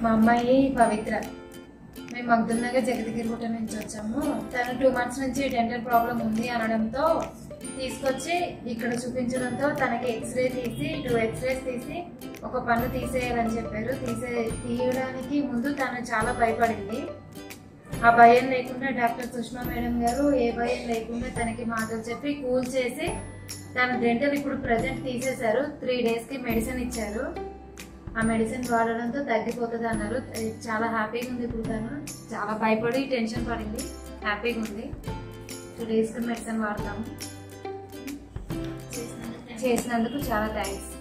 మా అమ్మాయి పవిత్ర మేము మగ్దున్నగా జగదగిరిగుట్ట నుంచి వచ్చాము తను టూ మంత్స్ నుంచి డెంటల్ ప్రాబ్లం ఉంది అనడంతో తీసుకొచ్చి ఇక్కడ చూపించడంతో తనకి ఎక్స్రే తీసి టూ ఎక్స్రేస్ తీసి ఒక పన్ను తీసేయాలని చెప్పారు తీసే తీయడానికి ముందు తను చాలా భయపడింది ఆ భయం లేకుండా డాక్టర్ సుష్మా మేడం గారు ఏ భయం లేకుండా తనకి మాటలు చెప్పి కూల్ చేసి తన డెంటల్ ఇప్పుడు ప్రజెంట్ తీసేశారు త్రీ డేస్ కి మెడిసిన్ ఇచ్చారు ఆ మెడిసిన్ వాడడంతో తగ్గిపోతుంది అన్నారు చాలా హ్యాపీగా ఉంది ఇప్పుడు తను చాలా భయపడి టెన్షన్ పడింది హ్యాపీగా ఉంది టూ డేస్ కి మెడిసిన్ వాడతాము చేసినందుకు చాలా థ్యాంక్స్